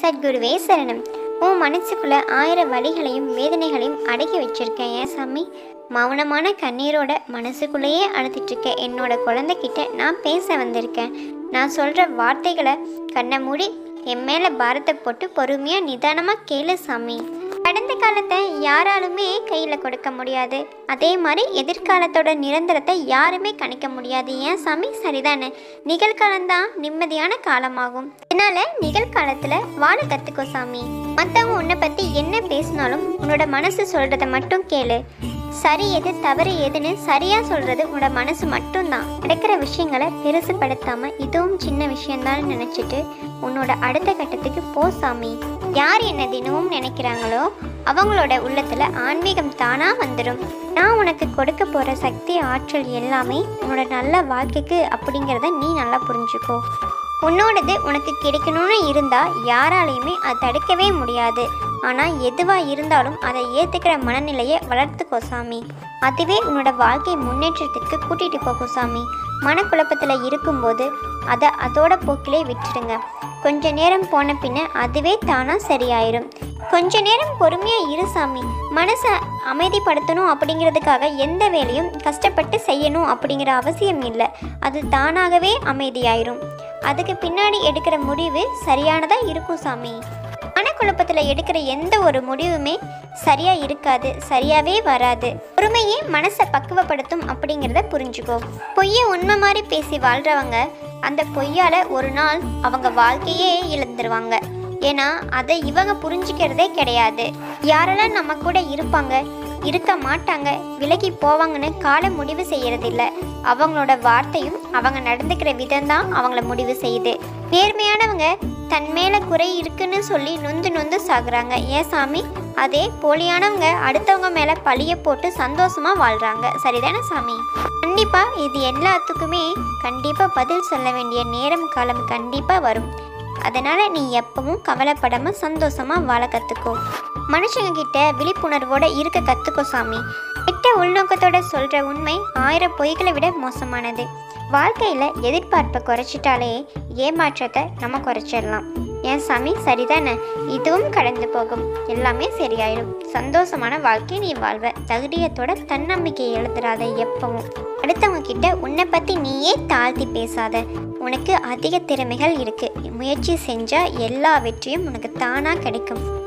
சத்குருவே சரணம் உன் மனசுக்குள்ள ஆயிரம் வலிகளையும் வேதனைகளையும் அடக்கி வச்சிருக்கேன் ஏன் சாமி மௌனமான கண்ணீரோட மனசுக்குள்ளேயே அழுத்திட்டு இருக்க என்னோட குழந்தைகிட்ட நான் பேச வந்திருக்கேன் நான் சொல்ற வார்த்தைகளை கண்ணை மூடி என் மேல பாரத்தை போட்டு பொறுமையா நிதானமா கேளு சாமி கடந்த காலத்தை யாராலுமே கையில் கொடுக்க முடியாது அதே மாதிரி எதிர்காலத்தோட நிரந்தரத்தை யாருமே கணிக்க முடியாது ஏன் சாமி சரிதானே நிகழ்காலம்தான் நிம்மதியான காலமாகும் அதனால நிகழ்காலத்தில் வாழ கற்றுக்கோ சாமி மற்றவங்க உன்னை பற்றி என்ன பேசினாலும் உன்னோட மனசு சொல்கிறத மட்டும் கேளு சரி எது தவறு எதுன்னு சரியா சொல்றது உன்னோட மனசு மட்டும்தான் நடக்கிற விஷயங்களை பெருசுப்படுத்தாம இதுவும் சின்ன விஷயம்தான் நினைச்சிட்டு உன்னோட அடுத்த கட்டத்துக்கு போ சாமி யார் என்ன தினமும் நினைக்கிறாங்களோ அவங்களோட உள்ளத்துல ஆன்மீகம் தானா வந்துடும் நான் உனக்கு கொடுக்க போற சக்தி ஆற்றல் எல்லாமே உன்னோட நல்ல வாழ்க்கைக்கு அப்படிங்கிறத நீ நல்லா புரிஞ்சுக்கோ உன்னோடது உனக்கு கிடைக்கணும்னு இருந்தா யாராலையுமே அதை தடுக்கவே முடியாது ஆனால் எதுவாக இருந்தாலும் அதை ஏற்றுக்கிற மனநிலையை வளர்த்துக்கோ சாமி அதுவே உன்னோட வாழ்க்கை முன்னேற்றத்துக்கு கூட்டிகிட்டு போகும் சாமி மனக்குழப்பத்தில் இருக்கும்போது அதை அதோட போக்கிலே விட்டுடுங்க கொஞ்ச நேரம் போன பின்ன அதுவே தானாக சரியாயிரும் கொஞ்ச நேரம் பொறுமையாக இரு சாமி மனசை அமைதிப்படுத்தணும் அப்படிங்கிறதுக்காக எந்த வேலையும் கஷ்டப்பட்டு செய்யணும் அப்படிங்கிற அவசியம் இல்லை அது தானாகவே அமைதியாயிரும் அதுக்கு பின்னாடி எடுக்கிற முடிவு சரியானதாக இருக்கும் சாமி மனக்குழப்பத்தில் எடுக்கிற எந்த ஒரு முடிவுமே சரியா இருக்காது சரியாவே வராது பொறுமையே மனசை பக்குவப்படுத்தும் அப்படிங்கிறத புரிஞ்சுக்கோ பொய்யை உண்மை மாதிரி பேசி வாழ்றவங்க அந்த பொய்யால ஒரு நாள் அவங்க வாழ்க்கையே இழந்துருவாங்க ஏன்னா அதை இவங்க புரிஞ்சுக்கிறதே கிடையாது யாரெல்லாம் நம்ம கூட இருப்பாங்க இருக்க மாட்டாங்க விலகி போவாங்கன்னு கால முடிவு செய்யறதில்ல அவங்களோட வார்த்தையும் அவங்க நடந்துக்கிற விதம் தான் அவங்கள முடிவு செய்யுது நேர்மையானவங்க தன் மேல குறை இருக்குன்னு சொல்லி நொந்து நொந்து சாகுறாங்க ஏன் சாமி அதே போலியானவங்க அடுத்தவங்க மேல பழிய போட்டு சந்தோஷமா வாழ்றாங்க சரிதானே சாமி கண்டிப்பா இது எல்லாத்துக்குமே கண்டிப்பா பதில் சொல்ல வேண்டிய நேரம் காலம் கண்டிப்பா வரும் அதனால நீ எப்பவும் கவலைப்படாம சந்தோஷமா வாழ கத்துக்கோ மனுஷங்க கிட்ட விழிப்புணர்வோட இருக்க கத்துக்கோ சாமி கெட்ட உள்நோக்கத்தோட சொல்ற உண்மை ஆயிரம் பொய்களை விட மோசமானது வாழ்க்கையில எதிர்பார்ப்பை குறைச்சிட்டாலே ஏமாற்றத்தை நம்ம குறைச்சிடலாம் ஏன் சாமி சரிதானே இதுவும் கடந்து போகும் எல்லாமே சரியாயிடும் சந்தோஷமான வாழ்க்கை நீ வாழ்வ தகுதியத்தோட தன்னம்பிக்கையை எழுதுறாத எப்பவும் அடுத்தவங்க கிட்ட உன்னை பத்தி நீயே தாழ்த்தி பேசாத உனக்கு அதிக திறமைகள் இருக்கு முயற்சி செஞ்சா எல்லா வெற்றியும் உனக்கு தானா கிடைக்கும்